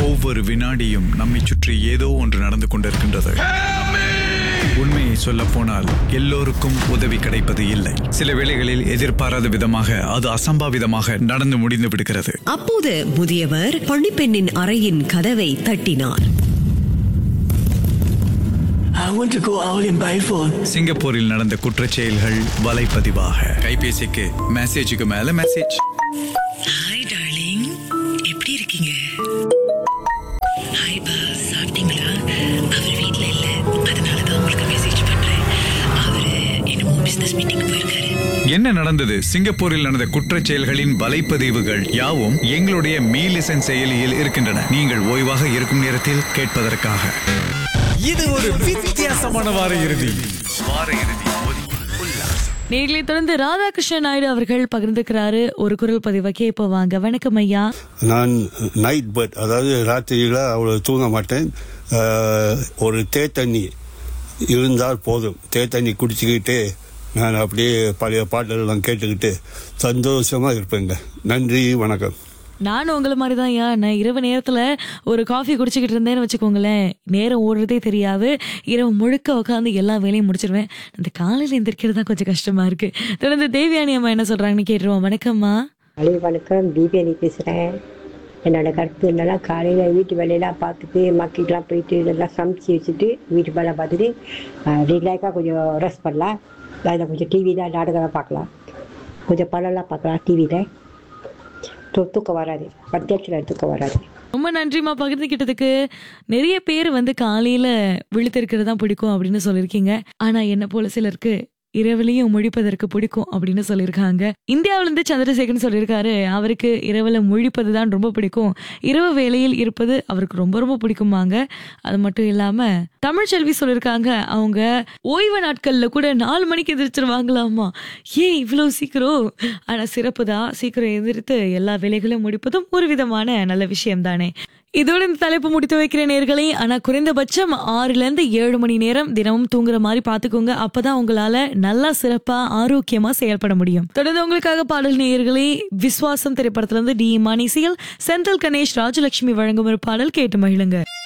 ஒவ்வொரு வினாடியும் நம்மை சுற்றி ஏதோ ஒன்று நடந்து கொண்டிருக்கின்றது உண்மையை சொல்ல போனால் எல்லோருக்கும் உதவி கிடைப்பது இல்லை சில வேளைகளில் எதிர்பாராத விதமாக அது அசம்பாவிதமாக நடந்து முடிந்து விடுகிறது அப்போது முதியவர் பணிப்பெண்ணின் அறையின் கதவை தட்டினார் I want to go out in my phone. சிங்கப்பூரில் நடந்த குற்றச் செயல்கள் வலைப்பதிவாக கைபேசிக்கு மெசேஜுக்கு மேல மெசேஜ் ஹாய் டார்லிங் எப்படி இருக்கீங்க ஹாய் பா சாப்பிட்டீங்களா அவர் வீட்ல இல்ல அதனால தான் உங்களுக்கு மெசேஜ் பண்றேன் அவரு என்னமோ பிசினஸ் மீட்டிங் போயிருக்காரு என்ன நடந்தது சிங்கப்பூரில் நடந்த குற்றச் செயல்களின் வலைப்பதிவுகள் யாவும் எங்களுடைய மீ லிசன் செயலியில் இருக்கின்றன நீங்கள் ஓய்வாக இருக்கும் நேரத்தில் கேட்பதற்காக இது ஒரு வித்தியாசமான வார இறுதி வார இறுதி உல்லாசம். நேர்களை தொடர்ந்து ராதாகிருஷ்ணன் நாயுடு அவர்கள் பகிர்ந்துக்கிறாரு ஒரு குரல் பதிவை கேட்ப வாங்க வணக்கம் ஐயா நான் நைட் பேர்ட் அதாவது ராத்திரியில் அவ்வளோ தூங்க மாட்டேன் அஹ், ஒரு தேத்தண்ணி இருந்தால் போதும் தேத்தண்ணி குடிச்சுக்கிட்டே நான் அப்படியே பழைய பாட்டெல்லாம் கேட்டுக்கிட்டு சந்தோஷமாக இருப்பேங்க நன்றி வணக்கம் நானும் உங்களை மாதிரி தான் ஐயா நான் இரவு நேரத்துல ஒரு காஃபி குடிச்சுக்கிட்டு இருந்தேன்னு வச்சுக்கோங்களேன் நேரம் ஓடுறதே தெரியாது இரவு முழுக்க உட்காந்து எல்லா வேலையும் முடிச்சிருவேன் அந்த காலையில எந்திரிக்கிறது தான் கொஞ்சம் கஷ்டமா இருக்கு தொடர்ந்து தேவியானி அம்மா என்ன சொல்றாங்கன்னு கேட்டுருவோம் வணக்கம்மா ஹலோ வணக்கம் தீபியானி பேசுகிறேன் என்னோட கருத்து என்னன்னா காலையில் வீட்டு வேலையெல்லாம் பார்த்துட்டு மக்களுக்கெல்லாம் போயிட்டு இதெல்லாம் சமைச்சு வச்சுட்டு வீட்டு வேலை பார்த்துட்டு ரிலாக்ஸாக கொஞ்சம் ரெஸ்ட் பண்ணலாம் அதில் கொஞ்சம் டிவி தான் நாடகம் பார்க்கலாம் கொஞ்சம் படம்லாம் பார்க்கலாம் டிவியில் தூக்கம் வராது பத்தியாட்சியில் தூக்கம் வராது ரொம்ப நன்றிம்மா பகிர்ந்துக்கிட்டதுக்கு நிறைய பேர் வந்து காலையில விழித்திருக்கிறது தான் பிடிக்கும் அப்படின்னு சொல்லியிருக்கீங்க ஆனா என்ன போல சிலருக்கு இரவுலையும் முழிப்பதற்கு பிடிக்கும் அப்படின்னு சொல்லியிருக்காங்க இந்தியாவில இருந்து சந்திரசேகரன் சொல்லியிருக்காரு அவருக்கு இரவுல முழிப்பது தான் ரொம்ப பிடிக்கும் இரவு வேளையில் இருப்பது அவருக்கு ரொம்ப ரொம்ப பிடிக்குமாங்க அது மட்டும் இல்லாம தமிழ்ச்செல்வி சொல்லியிருக்காங்க அவங்க ஓய்வு நாட்கள்ல கூட நாலு மணிக்கு எதிர்ச்சிருவாங்களாமா ஏன் இவ்வளவு சீக்கிரம் ஆனா சிறப்பு தான் சீக்கிரம் எதிர்த்து எல்லா வேலைகளையும் முடிப்பதும் ஒரு விதமான நல்ல விஷயம் தானே இதோட இந்த தலைப்பு முடித்து வைக்கிற நேர்களை ஆனா குறைந்தபட்சம் ஆறுல இருந்து ஏழு மணி நேரம் தினமும் தூங்குற மாதிரி பாத்துக்கோங்க அப்பதான் உங்களால நல்லா சிறப்பா ஆரோக்கியமா செயல்பட முடியும் தொடர்ந்து உங்களுக்காக பாடல் நேயர்களே விஸ்வாசம் திரைப்படத்துல இருந்து டி மானிசியல் செந்தில் கணேஷ் ராஜலட்சுமி வழங்கும் ஒரு பாடல் கேட்டு மகிழுங்க